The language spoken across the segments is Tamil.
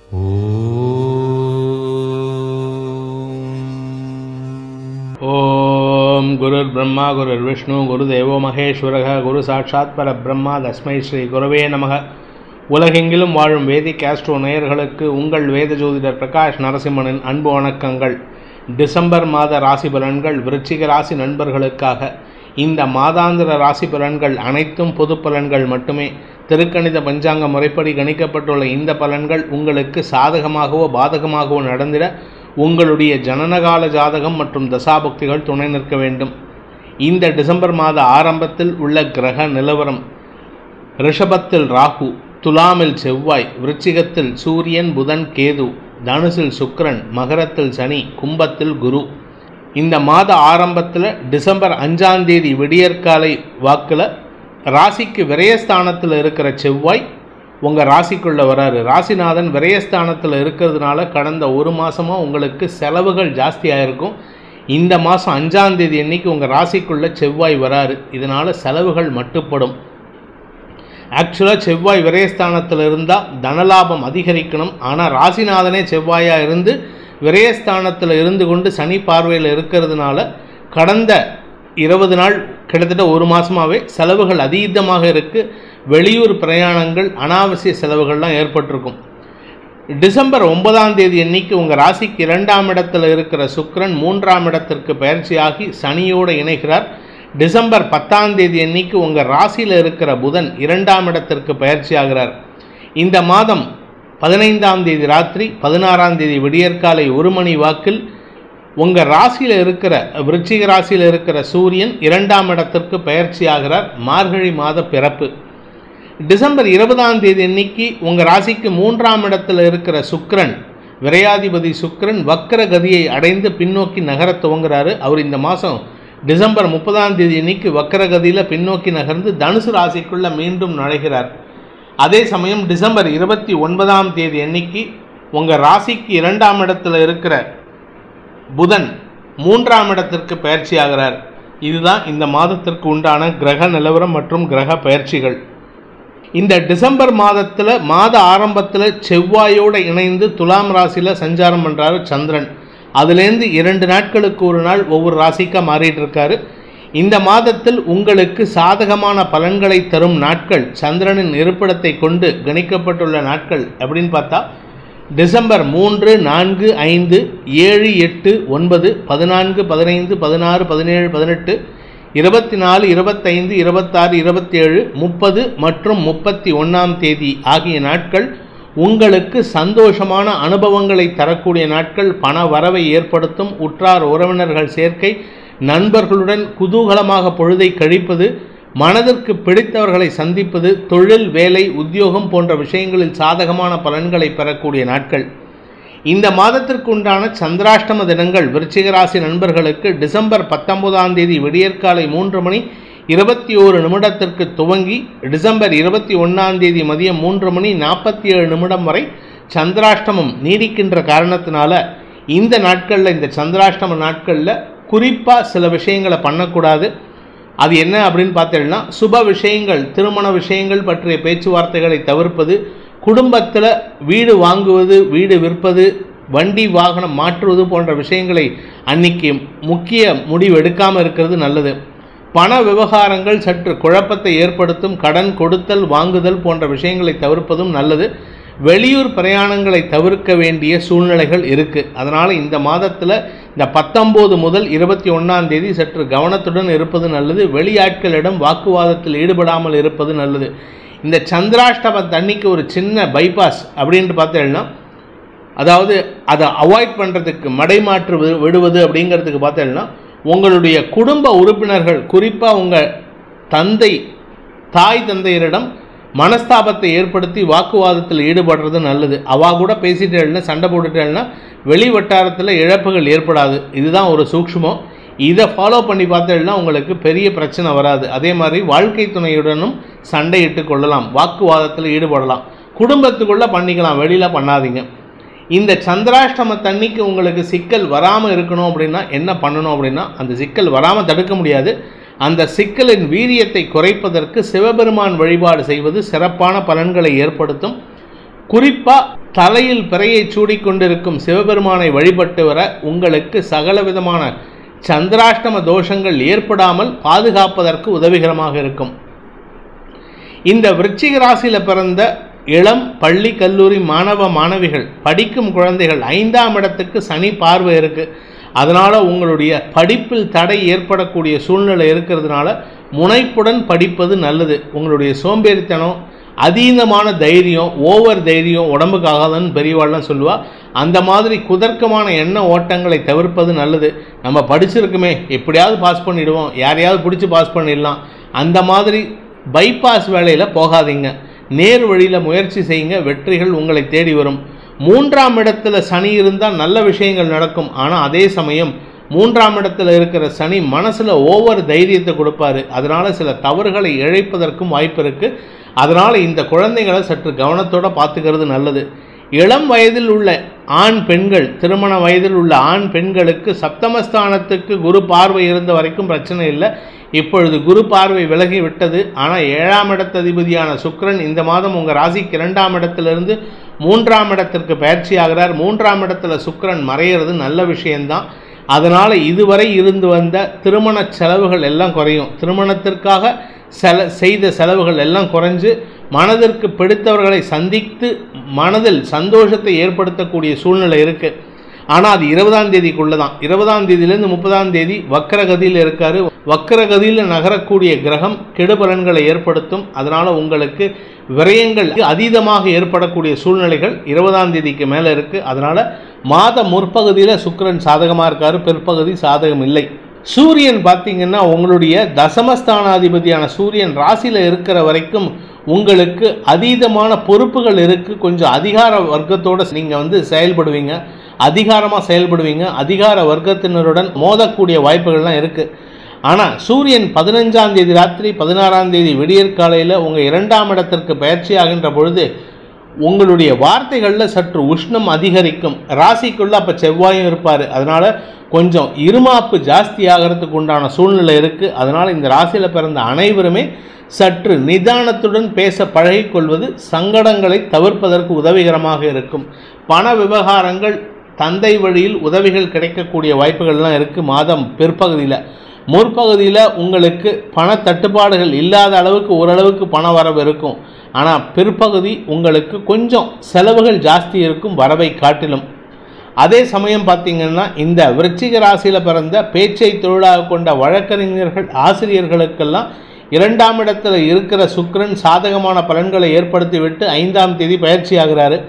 ஓம் குருர் பிரம்மா குருர் விஷ்ணு குரு தேவோ மகேஸ்வரக குரு சாட்சாத் பரபிரம்மா தஸ்மை ஸ்ரீ குருவே நமக உலகெங்கிலும் வாழும் வேதிக் ஆஸ்ட்ரோ நேயர்களுக்கு உங்கள் வேத ஜோதிடர் பிரகாஷ் நரசிம்மனின் அன்பு வணக்கங்கள் டிசம்பர் மாத ராசி பலன்கள் விருச்சிக ராசி நண்பர்களுக்காக இந்த மாதாந்திர ராசி பலன்கள் அனைத்தும் பொது பலன்கள் மட்டுமே திருக்கணித பஞ்சாங்க முறைப்படி கணிக்கப்பட்டுள்ள இந்த பலன்கள் உங்களுக்கு சாதகமாகவோ பாதகமாகவோ நடந்திட உங்களுடைய ஜனனகால ஜாதகம் மற்றும் தசாபுக்திகள் துணை நிற்க வேண்டும் இந்த டிசம்பர் மாத ஆரம்பத்தில் உள்ள கிரக நிலவரம் ரிஷபத்தில் ராகு துலாமில் செவ்வாய் விருச்சிகத்தில் சூரியன் புதன் கேது தனுசில் சுக்கிரன் மகரத்தில் சனி கும்பத்தில் குரு இந்த மாத ஆரம்பத்தில் டிசம்பர் அஞ்சாம் தேதி விடியற்காலை வாக்கில் ராசிக்கு விரயஸ்தானத்தில் இருக்கிற செவ்வாய் உங்கள் ராசிக்குள்ளே வராரு ராசிநாதன் விரயஸ்தானத்தில் இருக்கிறதுனால கடந்த ஒரு மாதமாக உங்களுக்கு செலவுகள் ஜாஸ்தியாக இருக்கும் இந்த மாதம் அஞ்சாம் தேதி அன்னைக்கு உங்கள் ராசிக்குள்ளே செவ்வாய் வராரு இதனால் செலவுகள் மட்டுப்படும் ஆக்சுவலாக செவ்வாய் விரயஸ்தானத்தில் இருந்தால் தனலாபம் அதிகரிக்கணும் ஆனால் ராசிநாதனே செவ்வாயாக இருந்து விரயஸ்தானத்தில் இருந்து கொண்டு சனி பார்வையில் இருக்கிறதுனால கடந்த இருபது நாள் கிட்டத்தட்ட ஒரு மாதமாகவே செலவுகள் அதீதமாக இருக்குது வெளியூர் பிரயாணங்கள் அனாவசிய செலவுகள்லாம் ஏற்பட்டிருக்கும் டிசம்பர் ஒன்பதாம் தேதி அன்னைக்கு உங்கள் ராசிக்கு இரண்டாம் இடத்துல இருக்கிற சுக்கிரன் மூன்றாம் இடத்திற்கு பயிற்சியாகி சனியோடு இணைகிறார் டிசம்பர் பத்தாம் தேதி அன்னைக்கு உங்கள் ராசியில் இருக்கிற புதன் இரண்டாம் இடத்திற்கு பயிற்சி ஆகிறார் இந்த மாதம் பதினைந்தாம் தேதி ராத்திரி பதினாறாம் தேதி விடியற்காலை ஒரு மணி வாக்கில் உங்கள் ராசியில் இருக்கிற விருச்சிக ராசியில் இருக்கிற சூரியன் இரண்டாம் இடத்திற்கு பயிற்சி ஆகிறார் மார்கழி மாத பிறப்பு டிசம்பர் இருபதாம் தேதி அன்னைக்கு உங்கள் ராசிக்கு மூன்றாம் இடத்துல இருக்கிற சுக்கிரன் விரையாதிபதி சுக்கிரன் வக்கர கதியை அடைந்து பின்னோக்கி நகர துவங்குறாரு அவர் இந்த மாதம் டிசம்பர் முப்பதாம் தேதி அன்னைக்கு வக்கரகதியில் பின்னோக்கி நகர்ந்து தனுசு ராசிக்குள்ள மீண்டும் நுழைகிறார் அதே சமயம் டிசம்பர் இருபத்தி ஒன்பதாம் தேதி அன்னைக்கு உங்கள் ராசிக்கு இரண்டாம் இடத்துல இருக்கிற புதன் மூன்றாம் இடத்திற்கு பயிற்சி ஆகிறார் இதுதான் இந்த மாதத்திற்கு உண்டான கிரக நிலவரம் மற்றும் கிரக பயிற்சிகள் இந்த டிசம்பர் மாதத்தில் மாத ஆரம்பத்தில் செவ்வாயோடு இணைந்து துலாம் ராசியில் சஞ்சாரம் பண்ணுறாரு சந்திரன் அதுலேருந்து இரண்டு நாட்களுக்கு ஒரு நாள் ஒவ்வொரு ராசிக்காக மாறிட்டு இருக்காரு இந்த மாதத்தில் உங்களுக்கு சாதகமான பலன்களை தரும் நாட்கள் சந்திரனின் இருப்பிடத்தை கொண்டு கணிக்கப்பட்டுள்ள நாட்கள் அப்படின்னு பார்த்தா டிசம்பர் மூன்று நான்கு ஐந்து ஏழு எட்டு ஒன்பது பதினான்கு பதினைந்து பதினாறு பதினேழு பதினெட்டு இருபத்தி நாலு இருபத்தைந்து இருபத்தாறு இருபத்தேழு முப்பது மற்றும் முப்பத்தி ஒன்றாம் தேதி ஆகிய நாட்கள் உங்களுக்கு சந்தோஷமான அனுபவங்களை தரக்கூடிய நாட்கள் பண வரவை ஏற்படுத்தும் உற்றார் உறவினர்கள் சேர்க்கை நண்பர்களுடன் குதூகலமாக பொழுதை கழிப்பது மனதிற்கு பிடித்தவர்களை சந்திப்பது தொழில் வேலை உத்தியோகம் போன்ற விஷயங்களில் சாதகமான பலன்களை பெறக்கூடிய நாட்கள் இந்த மாதத்திற்கு உண்டான சந்திராஷ்டம தினங்கள் விருச்சிக ராசி நண்பர்களுக்கு டிசம்பர் பத்தொன்பதாம் தேதி விடியற்காலை மூன்று மணி இருபத்தி ஓரு நிமிடத்திற்கு துவங்கி டிசம்பர் இருபத்தி ஒன்றாம் தேதி மதியம் மூன்று மணி நாற்பத்தி ஏழு நிமிடம் வரை சந்திராஷ்டமம் நீடிக்கின்ற காரணத்தினால இந்த நாட்களில் இந்த சந்திராஷ்டம நாட்களில் குறிப்பாக சில விஷயங்களை பண்ணக்கூடாது அது என்ன அப்படின்னு பார்த்தீங்கன்னா சுப விஷயங்கள் திருமண விஷயங்கள் பற்றிய பேச்சுவார்த்தைகளை தவிர்ப்பது குடும்பத்தில் வீடு வாங்குவது வீடு விற்பது வண்டி வாகனம் மாற்றுவது போன்ற விஷயங்களை அன்னைக்கு முக்கிய முடிவு எடுக்காமல் இருக்கிறது நல்லது பண விவகாரங்கள் சற்று குழப்பத்தை ஏற்படுத்தும் கடன் கொடுத்தல் வாங்குதல் போன்ற விஷயங்களை தவிர்ப்பதும் நல்லது வெளியூர் பிரயாணங்களை தவிர்க்க வேண்டிய சூழ்நிலைகள் இருக்குது அதனால் இந்த மாதத்தில் இந்த பத்தொம்போது முதல் இருபத்தி ஒன்றாம் தேதி சற்று கவனத்துடன் இருப்பது நல்லது வெளியாட்களிடம் வாக்குவாதத்தில் ஈடுபடாமல் இருப்பது நல்லது இந்த சந்திராஷ்டம தண்ணிக்கு ஒரு சின்ன பைபாஸ் அப்படின்ட்டு பார்த்தேன்னா அதாவது அதை அவாய்ட் பண்ணுறதுக்கு மடைமாற்று விடுவது அப்படிங்கிறதுக்கு பார்த்தேன்னா உங்களுடைய குடும்ப உறுப்பினர்கள் குறிப்பாக உங்கள் தந்தை தாய் தந்தையரிடம் மனஸ்தாபத்தை ஏற்படுத்தி வாக்குவாதத்தில் ஈடுபடுறது நல்லது அவா கூட பேசிட்டேன்னா சண்டை போட்டுட்டேன்னா வெளி வட்டாரத்தில் இழப்புகள் ஏற்படாது இதுதான் ஒரு சூக்ஷ்மம் இதை ஃபாலோ பண்ணி பார்த்தேன்னா உங்களுக்கு பெரிய பிரச்சனை வராது அதே மாதிரி வாழ்க்கை துணையுடனும் சண்டையிட்டு கொள்ளலாம் வாக்குவாதத்தில் ஈடுபடலாம் குடும்பத்துக்குள்ளே பண்ணிக்கலாம் வெளியில் பண்ணாதீங்க இந்த சந்திராஷ்டம தண்ணிக்கு உங்களுக்கு சிக்கல் வராமல் இருக்கணும் அப்படின்னா என்ன பண்ணணும் அப்படின்னா அந்த சிக்கல் வராமல் தடுக்க முடியாது அந்த சிக்கலின் வீரியத்தை குறைப்பதற்கு சிவபெருமான் வழிபாடு செய்வது சிறப்பான பலன்களை ஏற்படுத்தும் குறிப்பாக தலையில் பிறையை சூடிக்கொண்டிருக்கும் சிவபெருமானை வழிபட்டு வர உங்களுக்கு சகலவிதமான சந்திராஷ்டம தோஷங்கள் ஏற்படாமல் பாதுகாப்பதற்கு உதவிகரமாக இருக்கும் இந்த விருச்சிக ராசியில் பிறந்த இளம் பள்ளி கல்லூரி மாணவ மாணவிகள் படிக்கும் குழந்தைகள் ஐந்தாம் இடத்துக்கு சனி பார்வை இருக்கு அதனால உங்களுடைய படிப்பில் தடை ஏற்படக்கூடிய சூழ்நிலை இருக்கிறதுனால முனைப்புடன் படிப்பது நல்லது உங்களுடைய சோம்பேறித்தனம் அதீதமான தைரியம் ஓவர் தைரியம் உடம்புக்காகாதன்னு பெரியவாள்லாம் சொல்லுவா அந்த மாதிரி குதர்க்கமான எண்ண ஓட்டங்களை தவிர்ப்பது நல்லது நம்ம படிச்சிருக்குமே எப்படியாவது பாஸ் பண்ணிடுவோம் யாரையாவது பிடிச்சி பாஸ் பண்ணிடலாம் அந்த மாதிரி பைபாஸ் வேலையில் போகாதீங்க நேர் வழியில் முயற்சி செய்யுங்க வெற்றிகள் உங்களை தேடி வரும் மூன்றாம் இடத்துல சனி இருந்தால் நல்ல விஷயங்கள் நடக்கும் ஆனால் அதே சமயம் மூன்றாம் இடத்துல இருக்கிற சனி மனசில் ஓவர் தைரியத்தை கொடுப்பாரு அதனால சில தவறுகளை இழைப்பதற்கும் வாய்ப்பு இருக்கு அதனால இந்த குழந்தைகளை சற்று கவனத்தோட பார்த்துக்கிறது நல்லது இளம் வயதில் உள்ள ஆண் பெண்கள் திருமண வயதில் உள்ள ஆண் பெண்களுக்கு சப்தமஸ்தானத்துக்கு குரு பார்வை இருந்த வரைக்கும் பிரச்சனை இல்லை இப்பொழுது குரு பார்வை விலகி விட்டது ஆனால் ஏழாம் இடத்ததிபதியான சுக்கிரன் இந்த மாதம் உங்கள் ராசிக்கு இரண்டாம் இடத்திலிருந்து மூன்றாம் இடத்திற்கு பயிற்சி ஆகிறார் மூன்றாம் இடத்துல சுக்கிரன் மறையிறது நல்ல விஷயம்தான் அதனால் இதுவரை இருந்து வந்த திருமண செலவுகள் எல்லாம் குறையும் திருமணத்திற்காக செல செய்த செலவுகள் எல்லாம் குறைஞ்சு மனதிற்கு பிடித்தவர்களை சந்தித்து மனதில் சந்தோஷத்தை ஏற்படுத்தக்கூடிய சூழ்நிலை இருக்குது ஆனால் அது இருபதாம் தேதிக்குள்ளே தான் இருபதாம் தேதியிலேருந்து முப்பதாம் தேதி வக்கரகதியில் இருக்காரு வக்கரகதியில் நகரக்கூடிய கிரகம் கெடுபலன்களை ஏற்படுத்தும் அதனால் உங்களுக்கு விரயங்கள் அதீதமாக ஏற்படக்கூடிய சூழ்நிலைகள் இருபதாம் தேதிக்கு மேலே இருக்குது அதனால் மாத முற்பகுதியில் சுக்கிரன் சாதகமாக இருக்காரு பிற்பகுதி சாதகம் இல்லை சூரியன் பார்த்தீங்கன்னா உங்களுடைய தசமஸ்தானாதிபதியான சூரியன் ராசியில் இருக்கிற வரைக்கும் உங்களுக்கு அதீதமான பொறுப்புகள் இருக்குது கொஞ்சம் அதிகார வர்க்கத்தோடு நீங்கள் வந்து செயல்படுவீங்க அதிகாரமாக செயல்படுவீங்க அதிகார வர்க்கத்தினருடன் மோதக்கூடிய வாய்ப்புகள்லாம் இருக்குது ஆனால் சூரியன் பதினஞ்சாம் தேதி ராத்திரி பதினாறாம் தேதி விடியற்காலையில் உங்கள் இரண்டாம் இடத்திற்கு பயிற்சி ஆகின்ற பொழுது உங்களுடைய வார்த்தைகளில் சற்று உஷ்ணம் அதிகரிக்கும் ராசிக்குள்ளே அப்போ செவ்வாயும் இருப்பார் அதனால் கொஞ்சம் இருமாப்பு ஜாஸ்தி ஆகிறதுக்கு உண்டான சூழ்நிலை இருக்குது அதனால் இந்த ராசியில் பிறந்த அனைவருமே சற்று நிதானத்துடன் பேச பழகிக்கொள்வது சங்கடங்களை தவிர்ப்பதற்கு உதவிகரமாக இருக்கும் பண விவகாரங்கள் தந்தை வழியில் உதவிகள் கிடைக்கக்கூடிய வாய்ப்புகள்லாம் இருக்குது மாதம் பிற்பகுதியில் முற்பகுதியில் உங்களுக்கு பண தட்டுப்பாடுகள் இல்லாத அளவுக்கு ஓரளவுக்கு பண வரவு இருக்கும் ஆனால் பிற்பகுதி உங்களுக்கு கொஞ்சம் செலவுகள் ஜாஸ்தி இருக்கும் வரவை காட்டிலும் அதே சமயம் பார்த்தீங்கன்னா இந்த விருச்சிக ராசியில் பிறந்த பேச்சை தொழிலாக கொண்ட வழக்கறிஞர்கள் ஆசிரியர்களுக்கெல்லாம் இரண்டாம் இடத்துல இருக்கிற சுக்கிரன் சாதகமான பலன்களை ஏற்படுத்திவிட்டு ஐந்தாம் தேதி பயிற்சி ஆகிறாரு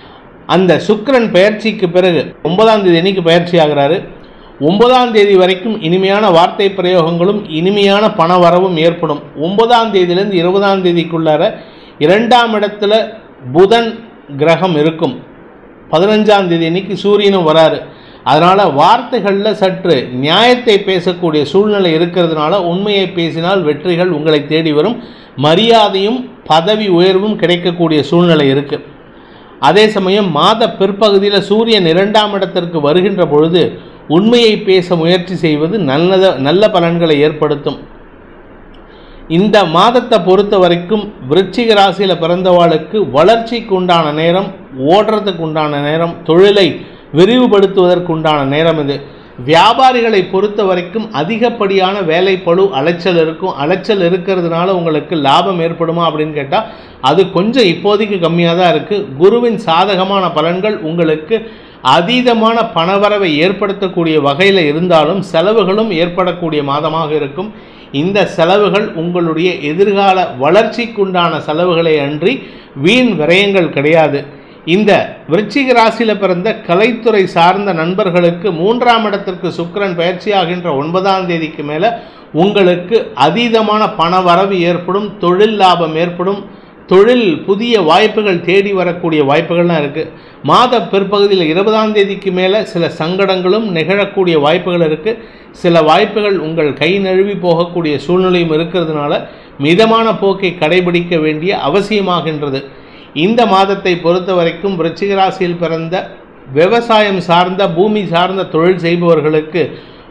அந்த சுக்கிரன் பயிற்சிக்கு பிறகு ஒன்பதாம் தேதி அன்னைக்கு பயிற்சி ஆகிறாரு ஒன்பதாம் தேதி வரைக்கும் இனிமையான வார்த்தை பிரயோகங்களும் இனிமையான பண வரவும் ஏற்படும் ஒன்பதாம் தேதியிலேருந்து இருபதாம் தேதிக்குள்ளார இரண்டாம் இடத்துல புதன் கிரகம் இருக்கும் பதினஞ்சாம் தேதி அன்னைக்கு சூரியனும் வராரு அதனால் வார்த்தைகளில் சற்று நியாயத்தை பேசக்கூடிய சூழ்நிலை இருக்கிறதுனால உண்மையை பேசினால் வெற்றிகள் உங்களை தேடி வரும் மரியாதையும் பதவி உயர்வும் கிடைக்கக்கூடிய சூழ்நிலை இருக்குது அதே சமயம் மாத பிற்பகுதியில் சூரியன் இரண்டாம் இடத்திற்கு வருகின்ற பொழுது உண்மையை பேச முயற்சி செய்வது நல்லத நல்ல பலன்களை ஏற்படுத்தும் இந்த மாதத்தை பொறுத்த வரைக்கும் விருச்சிக ராசியில் பிறந்தவாளுக்கு வளர்ச்சிக்கு உண்டான நேரம் ஓடுறதுக்கு உண்டான நேரம் தொழிலை விரிவுபடுத்துவதற்கு உண்டான நேரம் இது வியாபாரிகளை பொறுத்த வரைக்கும் அதிகப்படியான வேலைப்பளு அலைச்சல் இருக்கும் அலைச்சல் இருக்கிறதுனால உங்களுக்கு லாபம் ஏற்படுமா அப்படின்னு கேட்டால் அது கொஞ்சம் இப்போதைக்கு கம்மியாக தான் இருக்குது குருவின் சாதகமான பலன்கள் உங்களுக்கு அதீதமான பணவரவை ஏற்படுத்தக்கூடிய வகையில் இருந்தாலும் செலவுகளும் ஏற்படக்கூடிய மாதமாக இருக்கும் இந்த செலவுகள் உங்களுடைய எதிர்கால வளர்ச்சிக்குண்டான செலவுகளை அன்றி வீண் விரயங்கள் கிடையாது இந்த விருச்சிக ராசியில் பிறந்த கலைத்துறை சார்ந்த நண்பர்களுக்கு மூன்றாம் இடத்திற்கு சுக்கிரன் பயிற்சியாகின்ற ஒன்பதாம் தேதிக்கு மேலே உங்களுக்கு அதீதமான பண வரவு ஏற்படும் தொழில் லாபம் ஏற்படும் தொழில் புதிய வாய்ப்புகள் தேடி வரக்கூடிய வாய்ப்புகள்லாம் இருக்குது மாத பிற்பகுதியில் இருபதாம் தேதிக்கு மேலே சில சங்கடங்களும் நிகழக்கூடிய வாய்ப்புகள் இருக்குது சில வாய்ப்புகள் உங்கள் கை நழுவி போகக்கூடிய சூழ்நிலையும் இருக்கிறதுனால மிதமான போக்கை கடைபிடிக்க வேண்டிய அவசியமாகின்றது இந்த மாதத்தை பொறுத்த வரைக்கும் விருச்சிக ராசியில் பிறந்த விவசாயம் சார்ந்த பூமி சார்ந்த தொழில் செய்பவர்களுக்கு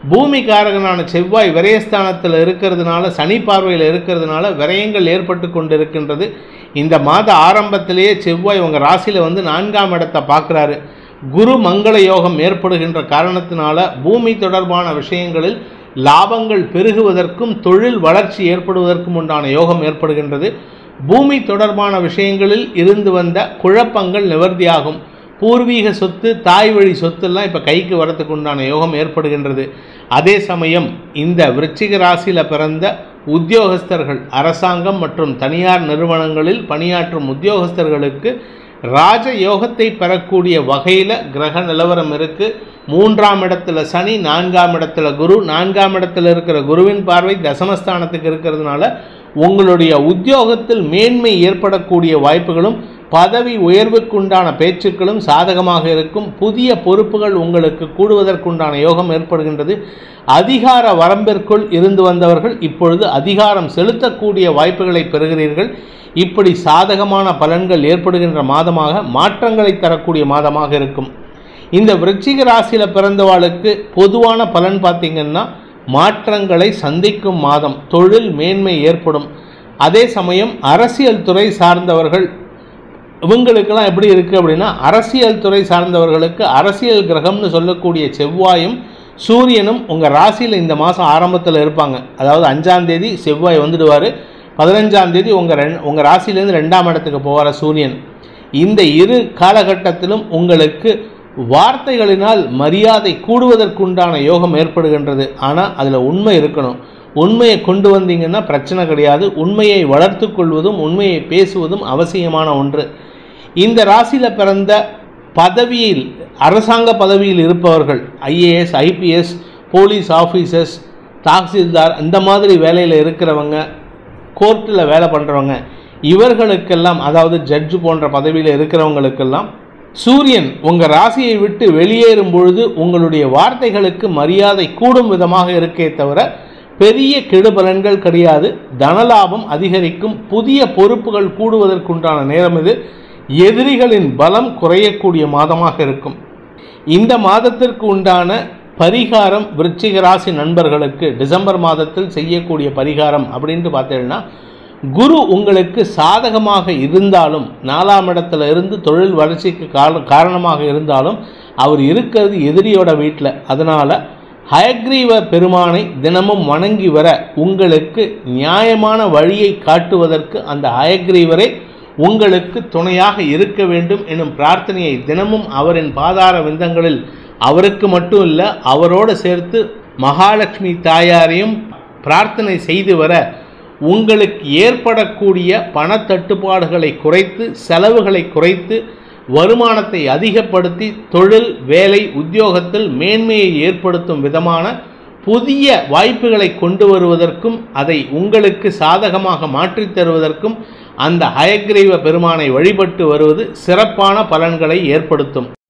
பூமிகாரகனான செவ்வாய் விரயஸ்தானத்தில் இருக்கிறதுனால சனி பார்வையில் இருக்கிறதுனால விரயங்கள் ஏற்பட்டு கொண்டிருக்கின்றது இந்த மாத ஆரம்பத்திலேயே செவ்வாய் உங்கள் ராசியில் வந்து நான்காம் இடத்தை பார்க்குறாரு குரு மங்கள யோகம் ஏற்படுகின்ற காரணத்தினால பூமி தொடர்பான விஷயங்களில் லாபங்கள் பெருகுவதற்கும் தொழில் வளர்ச்சி ஏற்படுவதற்கும் உண்டான யோகம் ஏற்படுகின்றது பூமி தொடர்பான விஷயங்களில் இருந்து வந்த குழப்பங்கள் நிவர்த்தியாகும் பூர்வீக சொத்து தாய் வழி சொத்துலாம் இப்போ கைக்கு வரத்துக்கு உண்டான யோகம் ஏற்படுகின்றது அதே சமயம் இந்த விருச்சிக ராசியில் பிறந்த உத்தியோகஸ்தர்கள் அரசாங்கம் மற்றும் தனியார் நிறுவனங்களில் பணியாற்றும் உத்தியோகஸ்தர்களுக்கு ராஜ யோகத்தை பெறக்கூடிய வகையில் கிரக நிலவரம் இருக்கு மூன்றாம் இடத்துல சனி நான்காம் இடத்துல குரு நான்காம் இடத்துல இருக்கிற குருவின் பார்வை தசமஸ்தானத்துக்கு இருக்கிறதுனால உங்களுடைய உத்தியோகத்தில் மேன்மை ஏற்படக்கூடிய வாய்ப்புகளும் பதவி உயர்வுக்குண்டான பேச்சுக்களும் சாதகமாக இருக்கும் புதிய பொறுப்புகள் உங்களுக்கு கூடுவதற்குண்டான யோகம் ஏற்படுகின்றது அதிகார வரம்பிற்குள் இருந்து வந்தவர்கள் இப்பொழுது அதிகாரம் செலுத்தக்கூடிய வாய்ப்புகளை பெறுகிறீர்கள் இப்படி சாதகமான பலன்கள் ஏற்படுகின்ற மாதமாக மாற்றங்களை தரக்கூடிய மாதமாக இருக்கும் இந்த விருச்சிக ராசியில் பிறந்தவாளுக்கு பொதுவான பலன் பார்த்தீங்கன்னா மாற்றங்களை சந்திக்கும் மாதம் தொழில் மேன்மை ஏற்படும் அதே சமயம் அரசியல் துறை சார்ந்தவர்கள் இவங்களுக்கெல்லாம் எப்படி இருக்குது அப்படின்னா அரசியல் துறை சார்ந்தவர்களுக்கு அரசியல் கிரகம்னு சொல்லக்கூடிய செவ்வாயும் சூரியனும் உங்கள் ராசியில் இந்த மாதம் ஆரம்பத்தில் இருப்பாங்க அதாவது அஞ்சாம் தேதி செவ்வாய் வந்துடுவார் பதினஞ்சாம் தேதி உங்கள் ரெண் உங்கள் ராசியிலேருந்து ரெண்டாம் இடத்துக்கு போகிற சூரியன் இந்த இரு காலகட்டத்திலும் உங்களுக்கு வார்த்தைகளினால் மரியாதை கூடுவதற்குண்டான யோகம் ஏற்படுகின்றது ஆனால் அதில் உண்மை இருக்கணும் உண்மையை கொண்டு வந்தீங்கன்னா பிரச்சனை கிடையாது உண்மையை வளர்த்து கொள்வதும் உண்மையை பேசுவதும் அவசியமான ஒன்று இந்த ராசியில் பிறந்த பதவியில் அரசாங்க பதவியில் இருப்பவர்கள் IAS IPS police officers tahsildar இந்த மாதிரி வேலையில் இருக்கிறவங்க கோர்ட்டில் வேலை பண்ணுறவங்க இவர்களுக்கெல்லாம் அதாவது ஜட்ஜு போன்ற பதவியில் இருக்கிறவங்களுக்கெல்லாம் சூரியன் உங்கள் ராசியை விட்டு வெளியேறும் பொழுது உங்களுடைய வார்த்தைகளுக்கு மரியாதை கூடும் விதமாக இருக்கே தவிர பெரிய கெடுபலன்கள் கிடையாது தனலாபம் அதிகரிக்கும் புதிய பொறுப்புகள் கூடுவதற்குண்டான நேரம் இது எதிரிகளின் பலம் குறையக்கூடிய மாதமாக இருக்கும் இந்த மாதத்திற்கு உண்டான பரிகாரம் விருச்சிக ராசி நண்பர்களுக்கு டிசம்பர் மாதத்தில் செய்யக்கூடிய பரிகாரம் அப்படின்ட்டு பார்த்தீங்கன்னா குரு உங்களுக்கு சாதகமாக இருந்தாலும் நாலாம் இடத்துல இருந்து தொழில் வளர்ச்சிக்கு கார- காரணமாக இருந்தாலும் அவர் இருக்கிறது எதிரியோட வீட்டில் அதனால் ஹயக்ரீவ பெருமானை தினமும் வணங்கி வர உங்களுக்கு நியாயமான வழியை காட்டுவதற்கு அந்த ஹயக்ரீவரே உங்களுக்கு துணையாக இருக்க வேண்டும் எனும் பிரார்த்தனையை தினமும் அவரின் பாதார விந்தங்களில் அவருக்கு மட்டும் இல்லை அவரோடு சேர்த்து மகாலட்சுமி தாயாரையும் பிரார்த்தனை செய்து வர உங்களுக்கு ஏற்படக்கூடிய பணத்தட்டுப்பாடுகளை குறைத்து செலவுகளை குறைத்து வருமானத்தை அதிகப்படுத்தி தொழில் வேலை உத்தியோகத்தில் மேன்மையை ஏற்படுத்தும் விதமான புதிய வாய்ப்புகளை கொண்டு வருவதற்கும் அதை உங்களுக்கு சாதகமாக மாற்றித் தருவதற்கும் அந்த ஹயக்ரீவ பெருமானை வழிபட்டு வருவது சிறப்பான பலன்களை ஏற்படுத்தும்